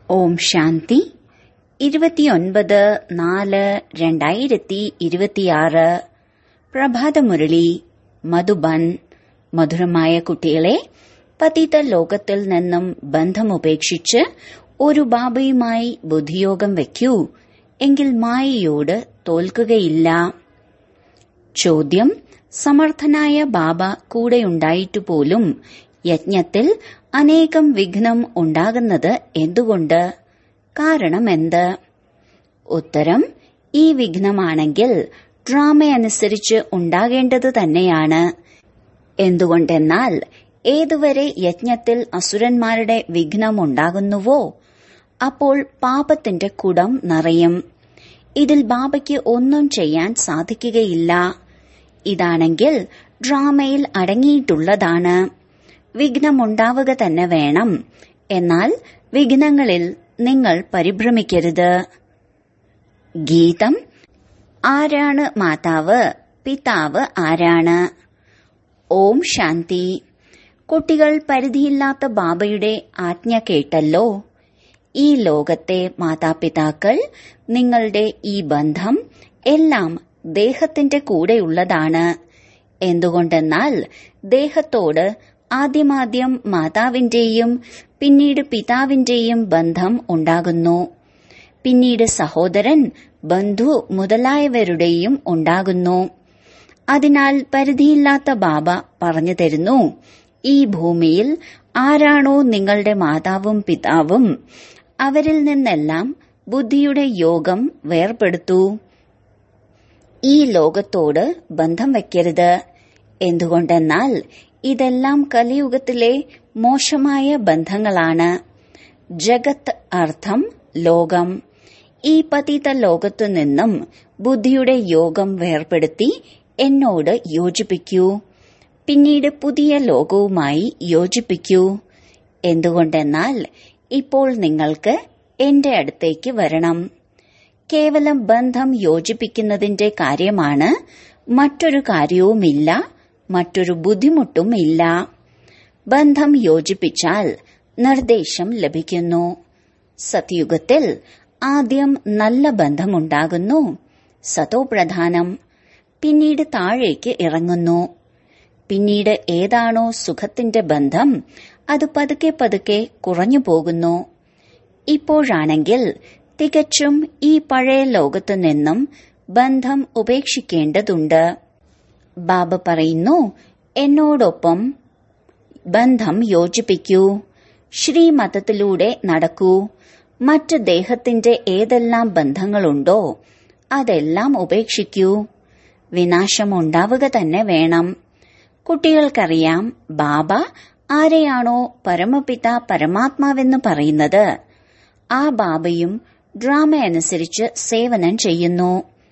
ഓം ശാന്തി ഇരുപത്തിയൊൻപത് നാല് രണ്ടായിരത്തി ഇരുപത്തിയാറ് പ്രഭാതമുരളി മധുബൻ മധുരമായ കുട്ടികളെ പതിത ലോകത്തിൽ നിന്നും ബന്ധമുപേക്ഷിച്ച് ഒരു ബാബയുമായി ബുദ്ധിയോഗം വയ്ക്കൂ എങ്കിൽ മായയോട് തോൽക്കുകയില്ല ചോദ്യം സമർത്ഥനായ ബാബ കൂടെയുണ്ടായിട്ടു പോലും യജ്ഞത്തിൽ അനേകം വിഘ്നം ഉണ്ടാകുന്നത് എന്തുകൊണ്ട് കാരണമെന്ത് ഉത്തരം ഈ വിഘ്നമാണെങ്കിൽ ഡ്രാമയനുസരിച്ച് ഉണ്ടാകേണ്ടത് തന്നെയാണ് എന്തുകൊണ്ടെന്നാൽ ഏതുവരെ യജ്ഞത്തിൽ അസുരന്മാരുടെ വിഘ്നമുണ്ടാകുന്നുവോ അപ്പോൾ പാപത്തിന്റെ കുടം നിറയും ഇതിൽ ബാബയ്ക്ക് ഒന്നും ചെയ്യാൻ സാധിക്കുകയില്ല ഇതാണെങ്കിൽ ഡ്രാമയിൽ അടങ്ങിയിട്ടുള്ളതാണ് വിഘ്നമുണ്ടാവുക തന്നെ വേണം എന്നാൽ വിഘ്നങ്ങളിൽ നിങ്ങൾ പരിഭ്രമിക്കരുത് ഗീതം ആരാണ് മാതാവ് പിതാവ് ആരാണ് ഓം ശാന്തി കുട്ടികൾ പരിധിയില്ലാത്ത ബാബയുടെ ആജ്ഞ കേട്ടല്ലോ ഈ ലോകത്തെ മാതാപിതാക്കൾ നിങ്ങളുടെ ഈ ബന്ധം എല്ലാം ദേഹത്തിന്റെ കൂടെയുള്ളതാണ് എന്തുകൊണ്ടെന്നാൽ ദേഹത്തോട് ആദ്യമാദ്യം മാതാവിന്റെയും പിന്നീട് പിതാവിന്റെയും ബന്ധം ഉണ്ടാകുന്നു പിന്നീട് സഹോദരൻ ബന്ധു മുതലായവരുടെയും ഉണ്ടാകുന്നു അതിനാൽ പരിധിയില്ലാത്ത ബാബ പറഞ്ഞു തരുന്നു ഈ ഭൂമിയിൽ ആരാണോ നിങ്ങളുടെ മാതാവും പിതാവും അവരിൽ നിന്നെല്ലാം ബുദ്ധിയുടെ യോഗം വേർപെടുത്തൂ ഈ ലോകത്തോട് ബന്ധം വയ്ക്കരുത് എന്തുകൊണ്ടെന്നാൽ ഇതെല്ലാം കലിയുഗത്തിലെ മോശമായ ബന്ധങ്ങളാണ് ജഗത്ത് അർത്ഥം ലോകം ഈ പതിത ലോകത്തു നിന്നും ബുദ്ധിയുടെ യോഗം വേർപെടുത്തി എന്നോട് യോജിപ്പിക്കൂ പിന്നീട് പുതിയ ലോകവുമായി യോജിപ്പിക്കൂ എന്തുകൊണ്ടെന്നാൽ ഇപ്പോൾ നിങ്ങൾക്ക് എന്റെ അടുത്തേക്ക് വരണം കേവലം ബന്ധം യോജിപ്പിക്കുന്നതിന്റെ കാര്യമാണ് മറ്റൊരു കാര്യവുമില്ല മറ്റൊരു ബുദ്ധിമുട്ടും ഇല്ല ബന്ധം യോജിപ്പിച്ചാൽ നിർദ്ദേശം ലഭിക്കുന്നു സത്യുഗത്തിൽ ആദ്യം നല്ല ബന്ധമുണ്ടാകുന്നു സതോ പ്രധാനം പിന്നീട് താഴേക്ക് ഇറങ്ങുന്നു പിന്നീട് ഏതാണോ സുഖത്തിന്റെ ബന്ധം അത് പതുക്കെ പതുക്കെ കുറഞ്ഞു പോകുന്നു ഇപ്പോഴാണെങ്കിൽ തികച്ചും ഈ പഴയ ലോകത്തു നിന്നും ബന്ധം ഉപേക്ഷിക്കേണ്ടതുണ്ട് ബാബ പറയുന്നു എന്നോടൊപ്പം ബന്ധം യോജിപ്പിക്കൂ ശ്രീമതത്തിലൂടെ നടക്കൂ മറ്റ് ദേഹത്തിന്റെ ഏതെല്ലാം ബന്ധങ്ങളുണ്ടോ അതെല്ലാം ഉപേക്ഷിക്കൂ വിനാശമുണ്ടാവുക തന്നെ വേണം കുട്ടികൾക്കറിയാം ബാബ ആരെയാണോ പരമപിത പരമാത്മാവെന്ന് പറയുന്നത് ആ ബാബയും ഡ്രാമ അനുസരിച്ച് സേവനം ചെയ്യുന്നു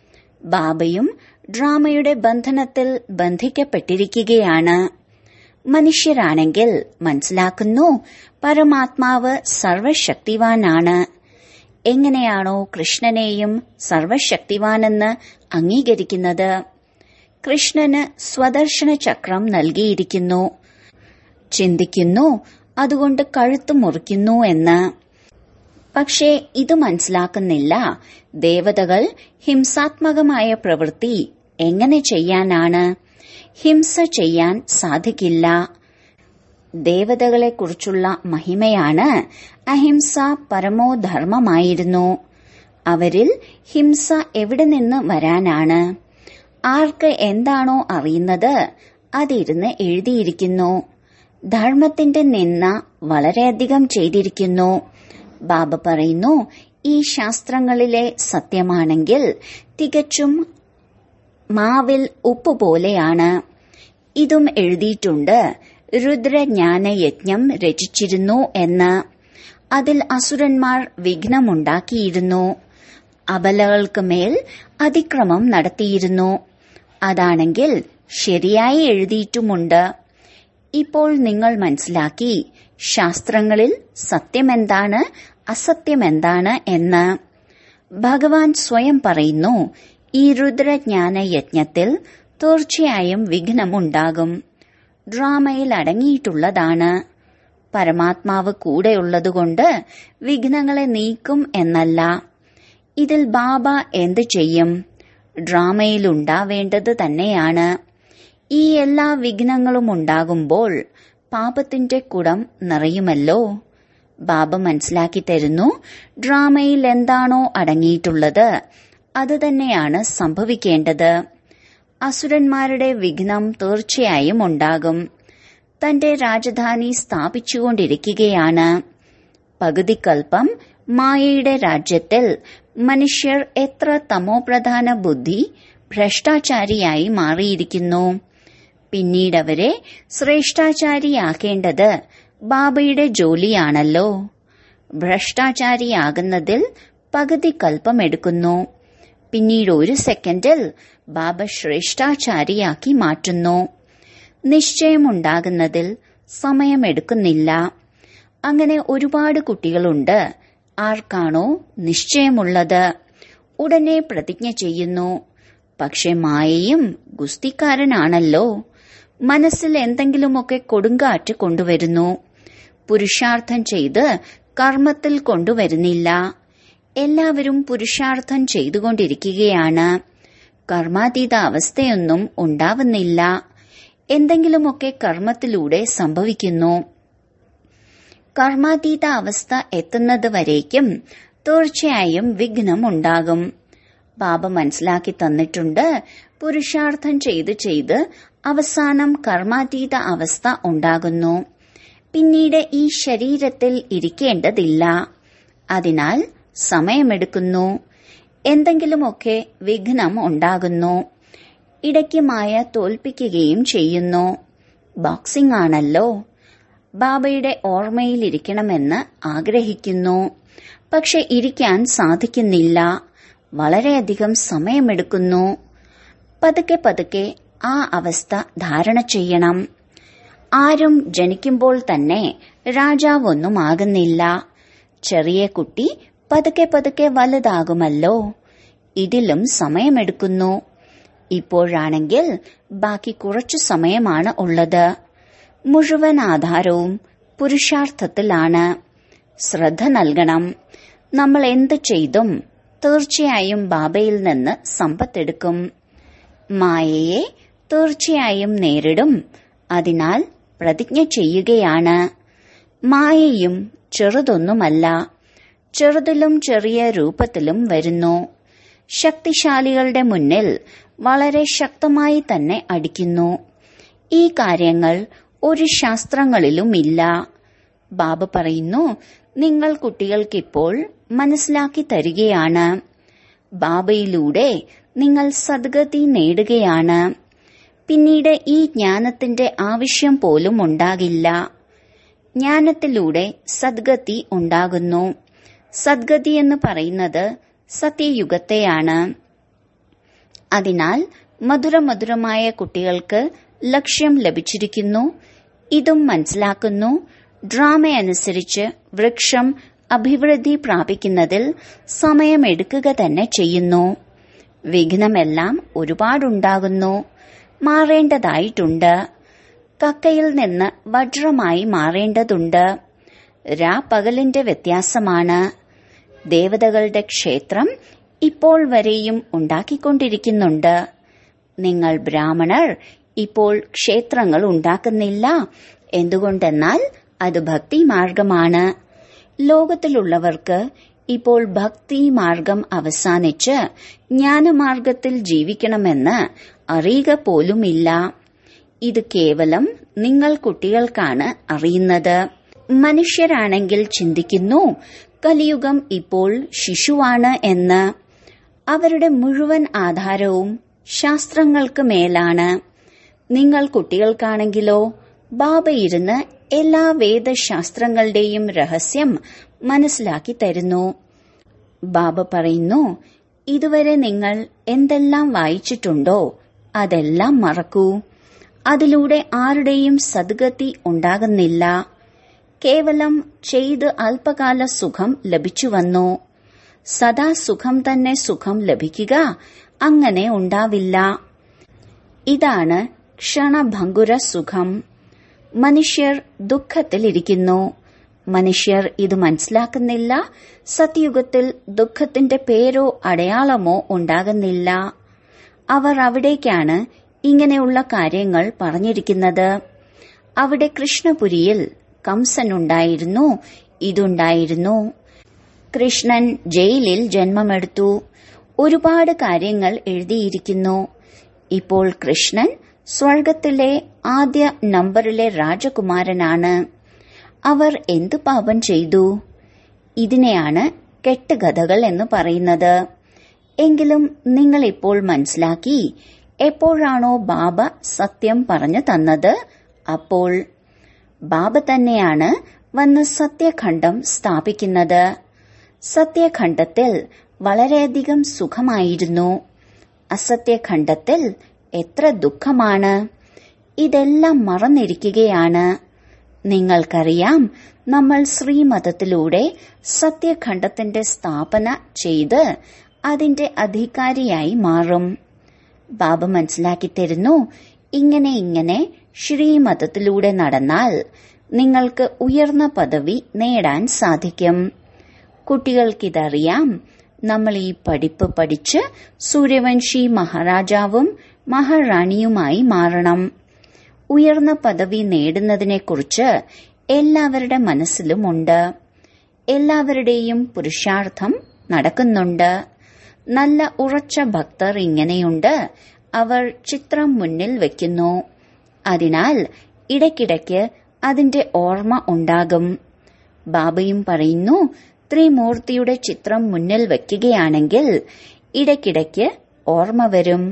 ബാബയും ഡ്രാമയുടെ ബന്ധനത്തിൽ ബന്ധിക്കപ്പെട്ടിരിക്കുകയാണ് മനുഷ്യരാണെങ്കിൽ മനസ്സിലാക്കുന്നു പരമാത്മാവ് സർവശക്തിവാനാണ് എങ്ങനെയാണോ കൃഷ്ണനെയും സർവശക്തിവാനെന്ന് അംഗീകരിക്കുന്നത് കൃഷ്ണന് സ്വദർശന ചക്രം നൽകിയിരിക്കുന്നു ചിന്തിക്കുന്നു അതുകൊണ്ട് കഴുത്ത് മുറിക്കുന്നു എന്ന് പക്ഷേ ഇത് മനസ്സിലാക്കുന്നില്ല ദേവതകൾ ഹിംസാത്മകമായ പ്രവൃത്തി എങ്ങനെ ചെയ്യാനാണ് ഹിംസ ചെയ്യാൻ സാധിക്കില്ല ദേവതകളെക്കുറിച്ചുള്ള മഹിമയാണ് അഹിംസ പരമോധർമ്മമായിരുന്നു അവരിൽ ഹിംസ എവിടെ നിന്ന് വരാനാണ് ആർക്ക് എന്താണോ അറിയുന്നത് അതിരുന്ന് എഴുതിയിരിക്കുന്നു ധർമ്മത്തിന്റെ നിന്ന വളരെയധികം ചെയ്തിരിക്കുന്നു ബാബ പറയുന്നു ഈ ശാസ്ത്രങ്ങളിലെ സത്യമാണെങ്കിൽ തികച്ചും മാവിൽ ഉപ്പ് പോലെയാണ് ഇതും എഴുതിയിട്ടുണ്ട് രുദ്രജ്ഞാന യജ്ഞം രചിച്ചിരുന്നു എന്ന് അതിൽ അസുരന്മാർ വിഘ്നമുണ്ടാക്കിയിരുന്നു അബലകൾക്ക് മേൽ അതിക്രമം നടത്തിയിരുന്നു അതാണെങ്കിൽ ശരിയായി എഴുതിയിട്ടുമുണ്ട് ഇപ്പോൾ നിങ്ങൾ മനസ്സിലാക്കി ശാസ്ത്രങ്ങളിൽ സത്യമെന്താണ് അസത്യമെന്താണ് എന്ന് ഭഗവാൻ സ്വയം പറയുന്നു ഈ രുദ്രജ്ഞാന യജ്ഞത്തിൽ തീർച്ചയായും വിഘ്നമുണ്ടാകും ഡ്രാമയിൽ അടങ്ങിയിട്ടുള്ളതാണ് പരമാത്മാവ് കൂടെയുള്ളതുകൊണ്ട് വിഘ്നങ്ങളെ നീക്കും എന്നല്ല ഇതിൽ ബാബ എന്ത് ചെയ്യും ഡ്രാമയിലുണ്ടാവേണ്ടത് തന്നെയാണ് ഈ എല്ലാ വിഘ്നങ്ങളും ഉണ്ടാകുമ്പോൾ പാപത്തിന്റെ കുടം നിറയുമല്ലോ ബാബ മനസ്സിലാക്കി തരുന്നു ഡ്രാമയിൽ എന്താണോ അടങ്ങിയിട്ടുള്ളത് അത് തന്നെയാണ് സംഭവിക്കേണ്ടത് അസുരന്മാരുടെ വിഘ്നം തീർച്ചയായും ഉണ്ടാകും തന്റെ രാജധാനി സ്ഥാപിച്ചുകൊണ്ടിരിക്കുകയാണ് പകുതിക്കൽപ്പം മായയുടെ രാജ്യത്തിൽ മനുഷ്യർ എത്ര തമോപ്രധാന ബുദ്ധി ഭ്രഷ്ടാചാരിയായി മാറിയിരിക്കുന്നു പിന്നീടവരെ ശ്രേഷ്ഠാചാരിയാക്കേണ്ടത് ബാബയുടെ ജോലിയാണല്ലോ ഭ്രഷ്ടാചാരിയാകുന്നതിൽ പകുതി കൽപ്പമെടുക്കുന്നു പിന്നീട് ഒരു സെക്കൻഡിൽ ബാബ ശ്രേഷ്ഠാചാരിയാക്കി മാറ്റുന്നു നിശ്ചയമുണ്ടാകുന്നതിൽ സമയമെടുക്കുന്നില്ല അങ്ങനെ ഒരുപാട് കുട്ടികളുണ്ട് ആർക്കാണോ നിശ്ചയമുള്ളത് ഉടനെ പ്രതിജ്ഞ ചെയ്യുന്നു പക്ഷെ മായയും ഗുസ്തിക്കാരനാണല്ലോ മനസ്സിൽ എന്തെങ്കിലുമൊക്കെ കൊടുങ്കാറ്റ് കൊണ്ടുവരുന്നു പുരുഷാർത്ഥം ചെയ്ത് കർമ്മത്തിൽ കൊണ്ടുവരുന്നില്ല എല്ലാവരും പുരുഷാർത്ഥം ചെയ്തുകൊണ്ടിരിക്കുകയാണ് കർമാതീത അവസ്ഥയൊന്നും ഉണ്ടാവുന്നില്ല എന്തെങ്കിലുമൊക്കെ കർമ്മത്തിലൂടെ സംഭവിക്കുന്നു കർമാതീത അവസ്ഥ എത്തുന്നത് വരേക്കും തീർച്ചയായും വിഘ്നം ഉണ്ടാകും ബാബ മനസ്സിലാക്കി തന്നിട്ടുണ്ട് പുരുഷാർത്ഥം ചെയ്ത് ചെയ്ത് അവസാനം കർമാതീത അവസ്ഥ ഉണ്ടാകുന്നു പിന്നീട് ഈ ശരീരത്തിൽ ഇരിക്കേണ്ടതില്ല അതിനാൽ സമയമെടുക്കുന്നു എന്തെങ്കിലുമൊക്കെ വിഘ്നം ഉണ്ടാകുന്നു ഇടയ്ക്ക് മായ തോൽപ്പിക്കുകയും ചെയ്യുന്നു ബോക്സിംഗ് ആണല്ലോ ബാബയുടെ ഓർമ്മയിലിരിക്കണമെന്ന് ആഗ്രഹിക്കുന്നു പക്ഷെ ഇരിക്കാൻ സാധിക്കുന്നില്ല വളരെയധികം സമയമെടുക്കുന്നു പതുക്കെ പതുക്കെ ആ അവസ്ഥ ധാരണ ചെയ്യണം ആരും ജനിക്കുമ്പോൾ തന്നെ രാജാവൊന്നും ആകുന്നില്ല ചെറിയ കുട്ടി പതുക്കെ പതുക്കെ വലുതാകുമല്ലോ ഇതിലും സമയമെടുക്കുന്നു ഇപ്പോഴാണെങ്കിൽ ബാക്കി കുറച്ചു സമയമാണ് ഉള്ളത് മുഴുവൻ ആധാരവും പുരുഷാർത്ഥത്തിലാണ് ശ്രദ്ധ നൽകണം നമ്മൾ എന്ത് ചെയ്തും തീർച്ചയായും ബാബയിൽ നിന്ന് സമ്പത്തെടുക്കും മായയെ തീർച്ചയായും നേരിടും അതിനാൽ പ്രതിജ്ഞ ചെയ്യുകയാണ് മായയും ചെറുതൊന്നുമല്ല ചെറുതിലും ചെറിയ രൂപത്തിലും വരുന്നു ശക്തിശാലികളുടെ മുന്നിൽ വളരെ ശക്തമായി തന്നെ അടിക്കുന്നു ഈ കാര്യങ്ങൾ ഒരു ശാസ്ത്രങ്ങളിലുമില്ല ബാബ പറയുന്നു നിങ്ങൾ കുട്ടികൾക്കിപ്പോൾ മനസ്സിലാക്കി തരികയാണ് ബാബയിലൂടെ നിങ്ങൾ സദ്ഗതി നേടുകയാണ് പിന്നീട് ഈ ജ്ഞാനത്തിന്റെ ആവശ്യം പോലും ഉണ്ടാകില്ല ജ്ഞാനത്തിലൂടെ സദ്ഗതി ഉണ്ടാകുന്നു സദ്ഗതി എന്ന് പറയുന്നത് സത്യയുഗത്തെയാണ് അതിനാൽ മധുരമധുരമായ കുട്ടികൾക്ക് ലക്ഷ്യം ലഭിച്ചിരിക്കുന്നു ഇതും മനസ്സിലാക്കുന്നു ഡ്രാമ അനുസരിച്ച് വൃക്ഷം അഭിവൃദ്ധി പ്രാപിക്കുന്നതിൽ സമയമെടുക്കുക തന്നെ ചെയ്യുന്നു വിഘ്നമെല്ലാം ഒരുപാടുണ്ടാകുന്നു മാറേണ്ടതായിട്ടുണ്ട് കക്കയിൽ നിന്ന് വജ്രമായി മാറേണ്ടതുണ്ട് രാപ്പകലിന്റെ വ്യത്യാസമാണ് ദേവതകളുടെ ക്ഷേത്രം ഇപ്പോൾ വരെയും ഉണ്ടാക്കിക്കൊണ്ടിരിക്കുന്നുണ്ട് നിങ്ങൾ ബ്രാഹ്മണർ ഇപ്പോൾ ക്ഷേത്രങ്ങൾ ഉണ്ടാക്കുന്നില്ല എന്തുകൊണ്ടെന്നാൽ അത് ഭക്തി മാർഗമാണ് ലോകത്തിലുള്ളവർക്ക് ഇപ്പോൾ ഭക്തി മാർഗം അവസാനിച്ച് ജ്ഞാനമാർഗത്തിൽ ജീവിക്കണമെന്ന് അറിയുക പോലുമില്ല ഇത് കേവലം നിങ്ങൾ കുട്ടികൾക്കാണ് അറിയുന്നത് മനുഷ്യരാണെങ്കിൽ ചിന്തിക്കുന്നു കലിയുഗം ഇപ്പോൾ ശിശുവാണ് എന്ന് അവരുടെ മുഴുവൻ ആധാരവും ശാസ്ത്രങ്ങൾക്ക് മേലാണ് നിങ്ങൾ കുട്ടികൾക്കാണെങ്കിലോ ബാബ ഇരുന്ന് എല്ലാ വേദശാസ്ത്രങ്ങളുടെയും രഹസ്യം മനസ്സിലാക്കി തരുന്നു ബാബ പറയുന്നു ഇതുവരെ നിങ്ങൾ എന്തെല്ലാം വായിച്ചിട്ടുണ്ടോ അതെല്ലാം മറക്കൂ അതിലൂടെ ആരുടെയും സദ്ഗതി ഉണ്ടാകുന്നില്ല കേവലം ചെയ്ത് അല്പകാല സുഖം ലഭിച്ചു വന്നു സദാ സുഖം തന്നെ സുഖം ലഭിക്കുക അങ്ങനെ ഉണ്ടാവില്ല ഇതാണ് ക്ഷണഭങ്കുര സുഖം മനുഷ്യർ ദുഃഖത്തിലിരിക്കുന്നു മനുഷ്യർ ഇത് മനസ്സിലാക്കുന്നില്ല സത്യുഗത്തിൽ ദുഃഖത്തിന്റെ പേരോ അടയാളമോ ഉണ്ടാകുന്നില്ല അവർ അവിടേക്കാണ് ഇങ്ങനെയുള്ള കാര്യങ്ങൾ പറഞ്ഞിരിക്കുന്നത് അവിടെ കൃഷ്ണപുരിയിൽ കംസനുണ്ടായിരുന്നു ഇതുണ്ടായിരുന്നു കൃഷ്ണൻ ജയിലിൽ ജന്മമെടുത്തു ഒരുപാട് കാര്യങ്ങൾ എഴുതിയിരിക്കുന്നു ഇപ്പോൾ കൃഷ്ണൻ സ്വർഗത്തിലെ ആദ്യ നമ്പറിലെ രാജകുമാരനാണ് അവർ എന്തു പാപം ചെയ്തു ഇതിനെയാണ് കെട്ടുകഥകൾ എന്ന് പറയുന്നത് എങ്കിലും നിങ്ങൾ ഇപ്പോൾ മനസ്സിലാക്കി എപ്പോഴാണോ ബാബ സത്യം പറഞ്ഞു തന്നത് അപ്പോൾ ബാബ തന്നെയാണ് വന്ന് സത്യഖണ്ഡം സ്ഥാപിക്കുന്നത് സത്യഖണ്ഡത്തിൽ വളരെയധികം സുഖമായിരുന്നു അസത്യഖണ്ഡത്തിൽ എത്ര ദുഃഖമാണ് ഇതെല്ലാം മറന്നിരിക്കുകയാണ് നിങ്ങൾക്കറിയാം നമ്മൾ ശ്രീമതത്തിലൂടെ സത്യഖണ്ഡത്തിന്റെ സ്ഥാപന ചെയ്ത് അതിന്റെ അധികാരിയായി മാറും ബാബ മനസ്സിലാക്കി തരുന്നു ഇങ്ങനെ ഇങ്ങനെ ശ്രീമതത്തിലൂടെ നടന്നാൽ നിങ്ങൾക്ക് ഉയർന്ന പദവി നേടാൻ സാധിക്കും കുട്ടികൾക്കിതറിയാം നമ്മൾ ഈ പഠിപ്പ് പഠിച്ച് സൂര്യവംശി മഹാരാജാവും മഹാറാണിയുമായി മാറണം ഉയർന്ന പദവി നേടുന്നതിനെക്കുറിച്ച് എല്ലാവരുടെ മനസ്സിലുമുണ്ട് എല്ലാവരുടെയും പുരുഷാർത്ഥം നടക്കുന്നുണ്ട് നല്ല ഉറച്ച ഭക്തർ ഇങ്ങനെയുണ്ട് അവർ ചിത്രം മുന്നിൽ വെക്കുന്നു അതിനാൽ ഇടയ്ക്കിടയ്ക്ക് അതിന്റെ ഓർമ്മ ഉണ്ടാകും ബാബയും പറയുന്നു ത്രിമൂർത്തിയുടെ ചിത്രം മുന്നിൽ വയ്ക്കുകയാണെങ്കിൽ ഇടയ്ക്കിടയ്ക്ക് ഓർമ്മ വരും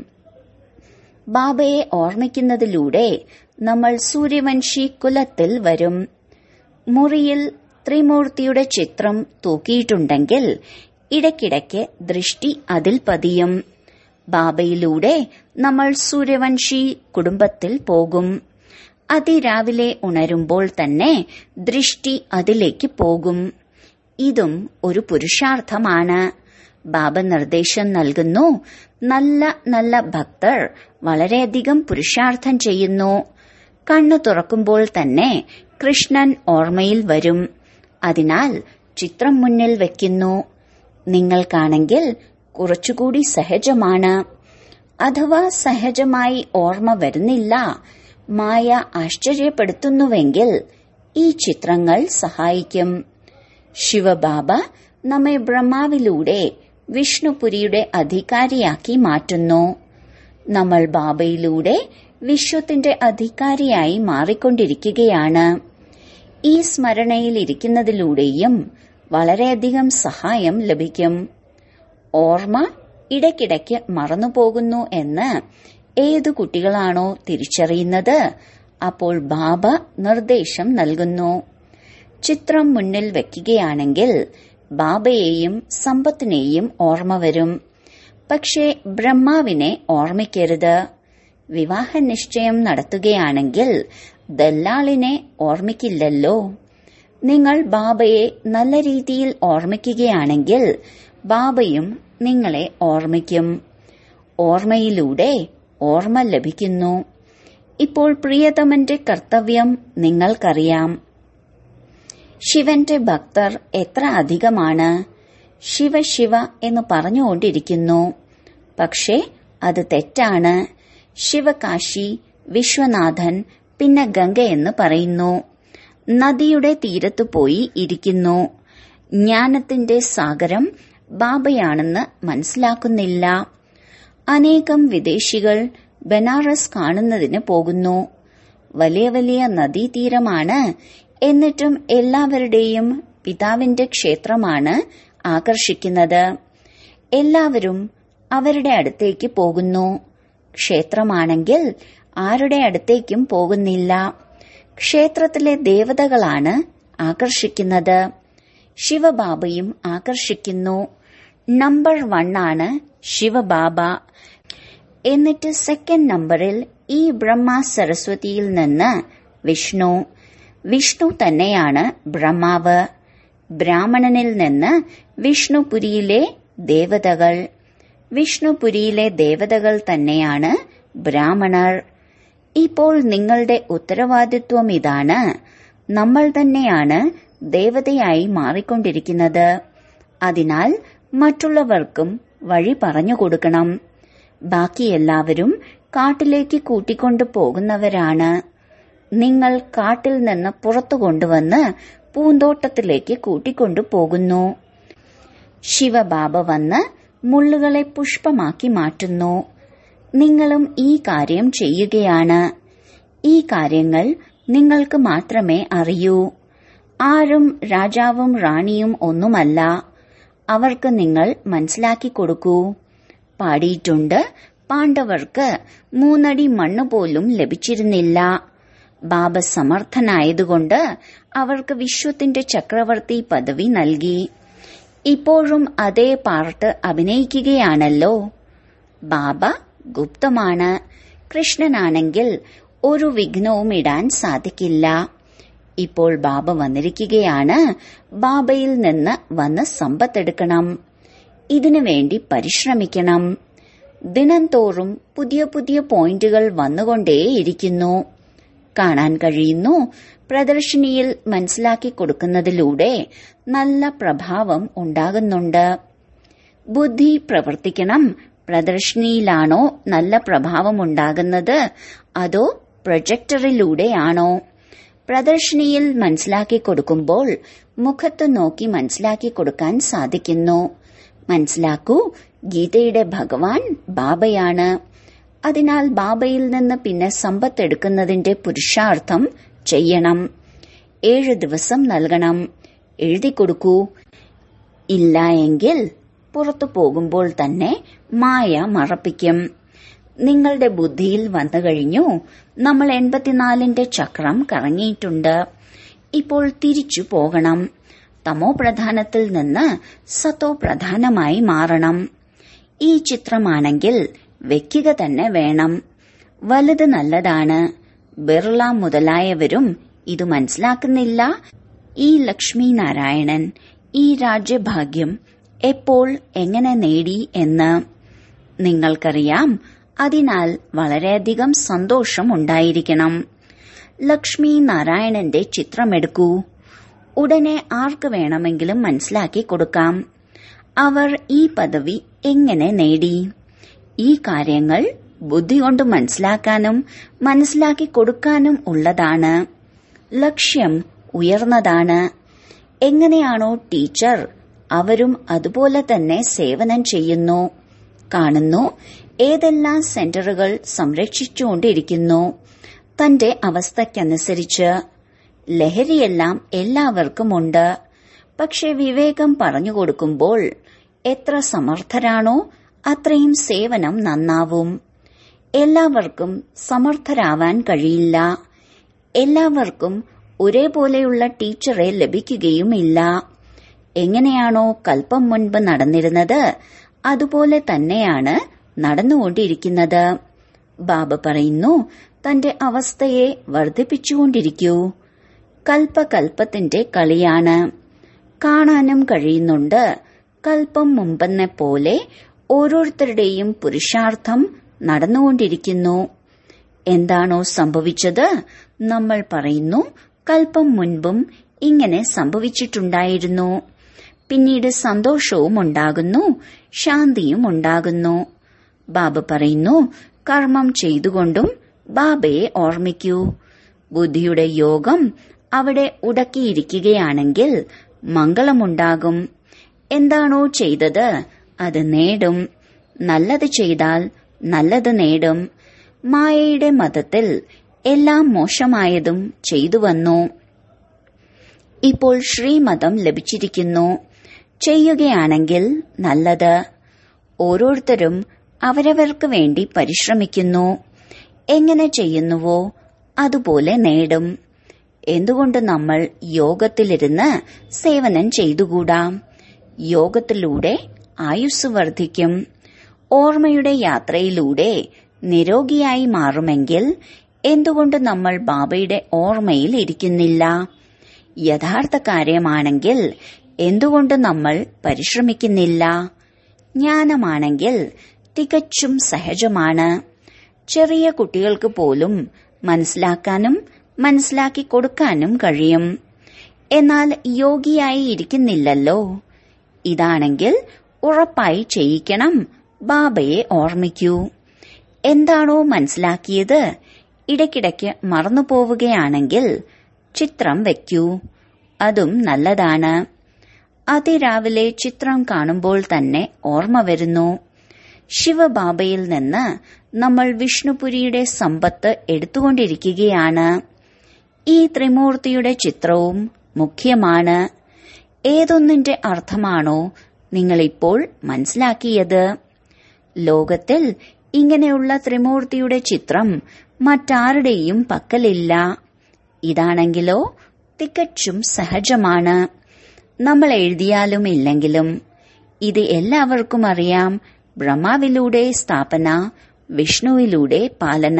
ബാബയെ ഓർമ്മിക്കുന്നതിലൂടെ നമ്മൾ സൂര്യവംശി കുലത്തിൽ വരും മുറിയിൽ ത്രിമൂർത്തിയുടെ ചിത്രം തൂക്കിയിട്ടുണ്ടെങ്കിൽ ഇടയ്ക്കിടയ്ക്ക് ദൃഷ്ടി അതിൽ പതിയും ബാബയിലൂടെ നമ്മൾ സൂര്യവംശി കുടുംബത്തിൽ പോകും അതിരാവിലെ ഉണരുമ്പോൾ തന്നെ ദൃഷ്ടി അതിലേക്ക് പോകും ഇതും ഒരു പുരുഷാർത്ഥമാണ് ബാബ നിർദ്ദേശം നൽകുന്നു നല്ല നല്ല ഭക്തർ വളരെയധികം പുരുഷാർത്ഥം ചെയ്യുന്നു കണ്ണു തുറക്കുമ്പോൾ തന്നെ കൃഷ്ണൻ ഓർമ്മയിൽ വരും അതിനാൽ ചിത്രം മുന്നിൽ വെക്കുന്നു നിങ്ങൾക്കാണെങ്കിൽ കുറച്ചുകൂടി സഹജമാണ് അഥവാ സഹജമായി ഓർമ്മ വരുന്നില്ല മായ ആശ്ചര്യപ്പെടുത്തുന്നുവെങ്കിൽ ഈ ചിത്രങ്ങൾ സഹായിക്കും ശിവബാബ നമ്മെ ബ്രഹ്മാവിലൂടെ വിഷ്ണുപുരിയുടെ അധികാരിയാക്കി മാറ്റുന്നു നമ്മൾ ബാബയിലൂടെ വിശ്വത്തിന്റെ അധികാരിയായി മാറിക്കൊണ്ടിരിക്കുകയാണ് ഈ സ്മരണയിൽ ഇരിക്കുന്നതിലൂടെയും വളരെയധികം സഹായം ലഭിക്കും ഓർമ്മ ഇടയ്ക്കിടയ്ക്ക് മറന്നുപോകുന്നു എന്ന് ഏതു കുട്ടികളാണോ തിരിച്ചറിയുന്നത് അപ്പോൾ ബാബ നിർദ്ദേശം നൽകുന്നു ചിത്രം മുന്നിൽ വെക്കുകയാണെങ്കിൽ ബാബയെയും സമ്പത്തിനെയും ഓർമ്മ വരും പക്ഷേ ബ്രഹ്മാവിനെ ഓർമ്മിക്കരുത് വിവാഹ നിശ്ചയം നടത്തുകയാണെങ്കിൽ ദല്ലാളിനെ ഓർമ്മിക്കില്ലല്ലോ നിങ്ങൾ ബാബയെ നല്ല രീതിയിൽ ഓർമ്മിക്കുകയാണെങ്കിൽ ബാബയും നിങ്ങളെ ഓർമ്മിക്കും ഓർമ്മയിലൂടെ ഓർമ്മ ലഭിക്കുന്നു ഇപ്പോൾ പ്രിയതമന്റെ കർത്തവ്യം നിങ്ങൾക്കറിയാം ശിവന്റെ ഭക്തർ എത്ര അധികമാണ് ശിവ ശിവ എന്ന് പറഞ്ഞുകൊണ്ടിരിക്കുന്നു പക്ഷേ അത് തെറ്റാണ് ശിവകാശി വിശ്വനാഥൻ പിന്നെ ഗംഗ എന്ന് പറയുന്നു നദിയുടെ തീരത്തു പോയി ഇരിക്കുന്നു ജ്ഞാനത്തിന്റെ സാഗരം ബാബയാണെന്ന് മനസ്സിലാക്കുന്നില്ല അനേകം വിദേശികൾ ബനാറസ് കാണുന്നതിന് പോകുന്നു വലിയ വലിയ നദീതീരമാണ് എന്നിട്ടും എല്ലാവരുടെയും പിതാവിന്റെ ക്ഷേത്രമാണ് ആകർഷിക്കുന്നത് എല്ലാവരും അവരുടെ അടുത്തേക്ക് പോകുന്നു ക്ഷേത്രമാണെങ്കിൽ ആരുടെ അടുത്തേക്കും പോകുന്നില്ല ക്ഷേത്രത്തിലെ ദേവതകളാണ് ആകർഷിക്കുന്നത് ശിവബാബയും ആകർഷിക്കുന്നു നമ്പർ വൺ ആണ് ശിവബാബ എന്നിട്ട് സെക്കൻഡ് നമ്പറിൽ ഈ ബ്രഹ്മ സരസ്വതിയിൽ നിന്ന് വിഷ്ണു വിഷ്ണു തന്നെയാണ് ബ്രഹ്മാവ് ബ്രാഹ്മണനിൽ നിന്ന് വിഷ്ണുപുരിയിലെ ദേവതകൾ വിഷ്ണുപുരിയിലെ ദേവതകൾ തന്നെയാണ് ബ്രാഹ്മണർ ഇപ്പോൾ നിങ്ങളുടെ ഉത്തരവാദിത്വം ഇതാണ് നമ്മൾ തന്നെയാണ് ദേവതയായി മാറിക്കൊണ്ടിരിക്കുന്നത് അതിനാൽ മറ്റുള്ളവർക്കും വഴി പറഞ്ഞു കൊടുക്കണം ബാക്കി എല്ലാവരും കാട്ടിലേക്ക് കൂട്ടിക്കൊണ്ടു പോകുന്നവരാണ് നിങ്ങൾ കാട്ടിൽ നിന്ന് പുറത്തു കൊണ്ടുവന്ന് പൂന്തോട്ടത്തിലേക്ക് കൂട്ടിക്കൊണ്ടു പോകുന്നു ശിവബാബ വന്ന് മുള്ളുകളെ പുഷ്പമാക്കി മാറ്റുന്നു നിങ്ങളും ഈ കാര്യം ചെയ്യുകയാണ് ഈ കാര്യങ്ങൾ നിങ്ങൾക്ക് മാത്രമേ അറിയൂ ആരും രാജാവും റാണിയും ഒന്നുമല്ല അവർക്ക് നിങ്ങൾ മനസ്സിലാക്കി കൊടുക്കൂ പാടിയിട്ടുണ്ട് പാണ്ഡവർക്ക് മൂന്നടി മണ്ണ് പോലും ലഭിച്ചിരുന്നില്ല ബാബ സമർത്ഥനായതുകൊണ്ട് അവർക്ക് വിശ്വത്തിന്റെ ചക്രവർത്തി പദവി നൽകി ഇപ്പോഴും അതേ പാർട്ട് അഭിനയിക്കുകയാണല്ലോ ബാബ ഗുപ്തമാണ് കൃഷ്ണനാണെങ്കിൽ ഒരു വിഘ്നവും ഇടാൻ സാധിക്കില്ല ഇപ്പോൾ ബാബ വന്നിരിക്കുകയാണ് ബാബയിൽ നിന്ന് വന്ന് സമ്പത്തെടുക്കണം ഇതിനു വേണ്ടി പരിശ്രമിക്കണം ദിനം തോറും പുതിയ പുതിയ പോയിന്റുകൾ വന്നുകൊണ്ടേയിരിക്കുന്നു കാണാൻ കഴിയുന്നു പ്രദർശിനിയിൽ മനസ്സിലാക്കി കൊടുക്കുന്നതിലൂടെ നല്ല പ്രഭാവം ഉണ്ടാകുന്നുണ്ട് ബുദ്ധി പ്രവർത്തിക്കണം പ്രദർശിനിയിലാണോ നല്ല പ്രഭാവം ഉണ്ടാകുന്നത് അതോ പ്രൊജക്ടറിലൂടെയാണോ പ്രദർശിനിയിൽ മനസ്സിലാക്കി കൊടുക്കുമ്പോൾ മുഖത്ത് നോക്കി മനസ്സിലാക്കി കൊടുക്കാൻ സാധിക്കുന്നു മനസ്സിലാക്കൂ ഗീതയുടെ ഭഗവാൻ ബാബയാണ് അതിനാൽ ബാബയിൽ നിന്ന് പിന്നെ സമ്പത്തെടുക്കുന്നതിന്റെ പുരുഷാർത്ഥം ചെയ്യണം ഏഴ് ദിവസം നൽകണം എഴുതി കൊടുക്കൂ ഇല്ല എങ്കിൽ പുറത്തു പോകുമ്പോൾ തന്നെ മായ മറപ്പിക്കും നിങ്ങളുടെ ബുദ്ധിയിൽ വന്നു കഴിഞ്ഞു നമ്മൾ എൺപത്തിനാലിന്റെ ചക്രം കറങ്ങിയിട്ടുണ്ട് ഇപ്പോൾ തിരിച്ചു പോകണം തമോ പ്രധാനത്തിൽ നിന്ന് സത്തോ പ്രധാനമായി മാറണം ഈ ചിത്രമാണെങ്കിൽ വെക്കുക തന്നെ വേണം വലുത് നല്ലതാണ് ബിർള മുതലായവരും ഇത് മനസ്സിലാക്കുന്നില്ല ഈ ലക്ഷ്മി നാരായണൻ ഈ രാജ്യഭാഗ്യം എപ്പോൾ എങ്ങനെ നേടി എന്ന് നിങ്ങൾക്കറിയാം അതിനാൽ വളരെയധികം സന്തോഷം ഉണ്ടായിരിക്കണം ലക്ഷ്മി നാരായണന്റെ ചിത്രമെടുക്കൂ ഉടനെ ആർക്ക് വേണമെങ്കിലും മനസ്സിലാക്കി കൊടുക്കാം അവർ ഈ പദവി എങ്ങനെ നേടി ഈ കാര്യങ്ങൾ ബുദ്ധി കൊണ്ട് മനസ്സിലാക്കാനും മനസ്സിലാക്കി കൊടുക്കാനും ഉള്ളതാണ് ലക്ഷ്യം ഉയർന്നതാണ് എങ്ങനെയാണോ ടീച്ചർ അവരും അതുപോലെ തന്നെ സേവനം ചെയ്യുന്നു കാണുന്നു ഏതെല്ലാം സെന്ററുകൾ സംരക്ഷിച്ചുകൊണ്ടിരിക്കുന്നു തന്റെ അവസ്ഥയ്ക്കനുസരിച്ച് ലഹരിയെല്ലാം എല്ലാവർക്കുമുണ്ട് പക്ഷെ വിവേകം പറഞ്ഞു കൊടുക്കുമ്പോൾ എത്ര സമർത്ഥരാണോ അത്രയും സേവനം നന്നാവും എല്ലാവർക്കും സമർത്ഥരാവാൻ കഴിയില്ല എല്ലാവർക്കും ഒരേപോലെയുള്ള ടീച്ചറെ ലഭിക്കുകയുമില്ല എങ്ങനെയാണോ കൽപ്പം മുൻപ് നടന്നിരുന്നത് അതുപോലെ തന്നെയാണ് നടന്നുകൊണ്ടിരിക്കുന്നത് ബാബ പറയുന്നു തന്റെ അവസ്ഥയെ വർദ്ധിപ്പിച്ചുകൊണ്ടിരിക്കൂ കൽപ്പകൽപ്പത്തിന്റെ കളിയാണ് കാണാനും കഴിയുന്നുണ്ട് കൽപ്പം മുമ്പെന്ന പോലെ ഓരോരുത്തരുടെയും പുരുഷാർത്ഥം നടന്നുകൊണ്ടിരിക്കുന്നു എന്താണോ സംഭവിച്ചത് നമ്മൾ പറയുന്നു കൽപ്പം മുൻപും ഇങ്ങനെ സംഭവിച്ചിട്ടുണ്ടായിരുന്നു പിന്നീട് സന്തോഷവും ഉണ്ടാകുന്നു ശാന്തിയും ഉണ്ടാകുന്നു ബാബ പറയുന്നു കർമ്മം ചെയ്തുകൊണ്ടും ബാബയെ ഓർമ്മിക്കൂ ബുദ്ധിയുടെ യോഗം അവിടെ ഉടക്കിയിരിക്കുകയാണെങ്കിൽ മംഗളമുണ്ടാകും എന്താണോ ചെയ്തത് അത് നേടും നല്ലത് ചെയ്താൽ നല്ലത് നേടും മായയുടെ മതത്തിൽ എല്ലാം മോശമായതും ചെയ്തു വന്നു ഇപ്പോൾ ശ്രീമതം ലഭിച്ചിരിക്കുന്നു ചെയ്യുകയാണെങ്കിൽ നല്ലത് ഓരോരുത്തരും അവരവർക്ക് വേണ്ടി പരിശ്രമിക്കുന്നു എങ്ങനെ ചെയ്യുന്നുവോ അതുപോലെ നേടും എന്തുകൊണ്ട് നമ്മൾ യോഗത്തിലിരുന്ന് സേവനം ചെയ്തുകൂടാം യോഗത്തിലൂടെ ആയുസ് വർദ്ധിക്കും ഓർമ്മയുടെ യാത്രയിലൂടെ നിരോഗിയായി മാറുമെങ്കിൽ എന്തുകൊണ്ട് നമ്മൾ ബാബയുടെ ഓർമ്മയിൽ ഇരിക്കുന്നില്ല യഥാർത്ഥ കാര്യമാണെങ്കിൽ എന്തുകൊണ്ട് നമ്മൾ പരിശ്രമിക്കുന്നില്ല ജ്ഞാനമാണെങ്കിൽ തികച്ചും സഹജമാണ് ചെറിയ കുട്ടികൾക്ക് പോലും മനസ്സിലാക്കാനും മനസ്സിലാക്കി കൊടുക്കാനും കഴിയും എന്നാൽ യോഗിയായി ഇരിക്കുന്നില്ലല്ലോ ഇതാണെങ്കിൽ ഉറപ്പായി ചെയ്യിക്കണം ബാബയെ ഓർമ്മിക്കൂ എന്താണോ മനസ്സിലാക്കിയത് ഇടയ്ക്കിടയ്ക്ക് മറന്നുപോവുകയാണെങ്കിൽ ചിത്രം വയ്ക്കൂ അതും നല്ലതാണ് അതിരാവിലെ ചിത്രം കാണുമ്പോൾ തന്നെ ഓർമ്മ വരുന്നു ശിവബാബയിൽ നിന്ന് നമ്മൾ വിഷ്ണുപുരിയുടെ സമ്പത്ത് എടുത്തുകൊണ്ടിരിക്കുകയാണ് ഈ ത്രിമൂർത്തിയുടെ ചിത്രവും മുഖ്യമാണ് ഏതൊന്നിന്റെ അർത്ഥമാണോ നിങ്ങളിപ്പോൾ മനസ്സിലാക്കിയത് ലോകത്തിൽ ഇങ്ങനെയുള്ള ത്രിമൂർത്തിയുടെ ചിത്രം മറ്റാരുടെയും പക്കലില്ല ഇതാണെങ്കിലോ തികച്ചും സഹജമാണ് നമ്മൾ എഴുതിയാലും ഇല്ലെങ്കിലും ഇത് എല്ലാവർക്കും അറിയാം ബ്രഹ്മാവിലൂടെ സ്ഥാപന വിഷ്ണുവിലൂടെ പാലന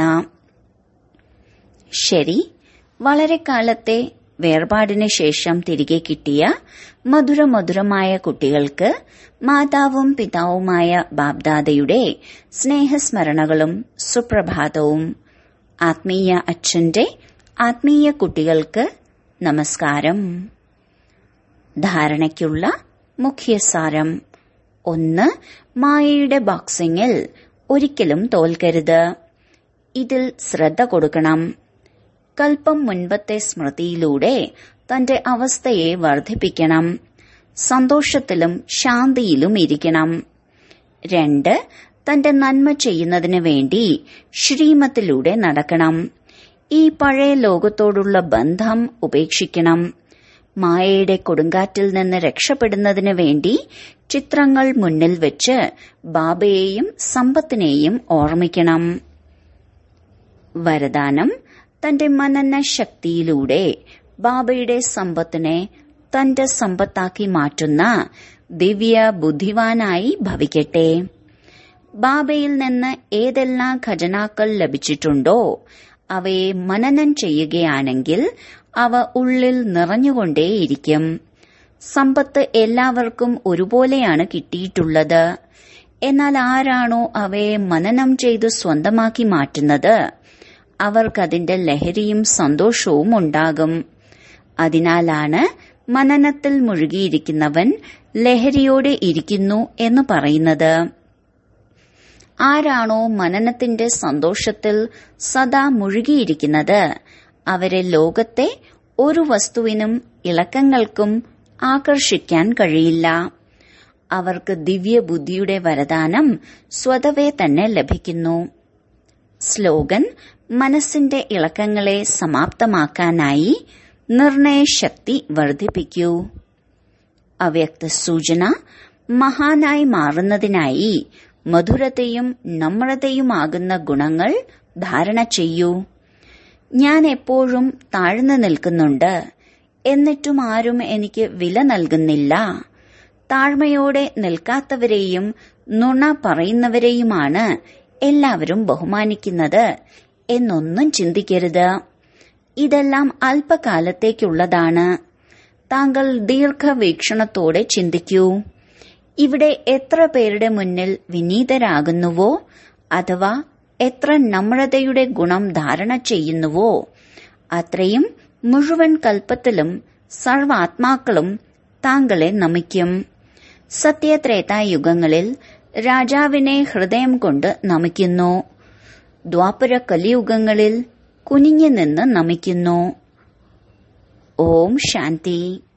ശരി വളരെ കാലത്തെ വേർപാടിന് ശേഷം തിരികെ കിട്ടിയ മധുരമധുരമായ കുട്ടികൾക്ക് മാതാവും പിതാവുമായ ബാബ്ദാദയുടെ സ്നേഹസ്മരണകളും സുപ്രഭാതവും ആത്മീയ അച്ഛന്റെ ആത്മീയ കുട്ടികൾക്ക് നമസ്കാരം ധാരണയ്ക്കുള്ള മുഖ്യസാരം ഒന്ന് മായയുടെ ബോക്സിംഗിൽ ഒരിക്കലും തോൽക്കരുത് ഇതിൽ ശ്രദ്ധ കൊടുക്കണം കൽപ്പം മുൻപത്തെ സ്മൃതിയിലൂടെ തന്റെ അവസ്ഥയെ വർദ്ധിപ്പിക്കണം സന്തോഷത്തിലും ശാന്തിയിലും ഇരിക്കണം രണ്ട് തന്റെ നന്മ ചെയ്യുന്നതിന് വേണ്ടി ശ്രീമത്തിലൂടെ നടക്കണം ഈ പഴയ ലോകത്തോടുള്ള ബന്ധം ഉപേക്ഷിക്കണം മായയുടെ കൊടുങ്കാറ്റിൽ നിന്ന് രക്ഷപ്പെടുന്നതിന് വേണ്ടി ചിത്രങ്ങൾ മുന്നിൽ വെച്ച് ബാബയെയും സമ്പത്തിനെയും ഓർമ്മിക്കണം വരദാനം തന്റെ മനന ശക്തിയിലൂടെ ബാബയുടെ സമ്പത്തിനെ തന്റെ സമ്പത്താക്കി മാറ്റുന്ന ദിവ്യ ബുദ്ധിവാനായി ഭവിക്കട്ടെ ബാബയിൽ നിന്ന് ഏതെല്ലാം ഖജനാക്കൾ ലഭിച്ചിട്ടുണ്ടോ അവയെ മനനം ചെയ്യുകയാണെങ്കിൽ അവ ഉള്ളിൽ നിറഞ്ഞുകൊണ്ടേയിരിക്കും സമ്പത്ത് എല്ലാവർക്കും ഒരുപോലെയാണ് കിട്ടിയിട്ടുള്ളത് എന്നാൽ ആരാണോ അവയെ മനനം ചെയ്ത് സ്വന്തമാക്കി മാറ്റുന്നത് അവർക്കതിന്റെ ലഹരിയും സന്തോഷവും ഉണ്ടാകും അതിനാലാണ് മനനത്തിൽ മുഴുകിയിരിക്കുന്നവൻ ലഹരിയോടെ ഇരിക്കുന്നു എന്ന് പറയുന്നത് ആരാണോ മനനത്തിന്റെ സന്തോഷത്തിൽ സദാ മുഴുകിയിരിക്കുന്നത് അവരെ ലോകത്തെ ഒരു വസ്തുവിനും ഇളക്കങ്ങൾക്കും ആകർഷിക്കാൻ കഴിയില്ല അവർക്ക് ദിവ്യബുദ്ധിയുടെ വരദാനം സ്വതവേ തന്നെ ലഭിക്കുന്നു സ്ലോഗൻ മനസ്സിന്റെ ഇളക്കങ്ങളെ സമാപ്തമാക്കാനായി നിർണയശക്തി വർദ്ധിപ്പിക്കൂ അവ്യക്ത സൂചന മഹാനായി മാറുന്നതിനായി മധുരതയും നമ്രതയുമാകുന്ന ഗുണങ്ങൾ ധാരണ ചെയ്യൂ ഞാൻ എപ്പോഴും താഴ്ന്നു നിൽക്കുന്നുണ്ട് എന്നിട്ടും ആരും എനിക്ക് വില നൽകുന്നില്ല താഴ്മയോടെ നിൽക്കാത്തവരെയും നുണ പറയുന്നവരെയുമാണ് എല്ലാവരും ബഹുമാനിക്കുന്നത് എന്നൊന്നും ചിന്തിക്കരുത് ഇതെല്ലാം അല്പകാലത്തേക്കുള്ളതാണ് താങ്കൾ ദീർഘവീക്ഷണത്തോടെ ചിന്തിക്കൂ ഇവിടെ എത്ര പേരുടെ മുന്നിൽ വിനീതരാകുന്നുവോ അഥവാ എത്ര നമ്രതയുടെ ഗുണം ധാരണ ചെയ്യുന്നുവോ അത്രയും മുഴുവൻ കൽപ്പത്തിലും സർവാത്മാക്കളും താങ്കളെ നമിക്കും സത്യത്രേതായുഗങ്ങളിൽ രാജാവിനെ ഹൃദയം കൊണ്ട് നമിക്കുന്നു ദ്വാപര കലിയുഗങ്ങളിൽ കുനിഞ്ഞു നിന്ന് നമിക്കുന്നു ഓം ശാന്തി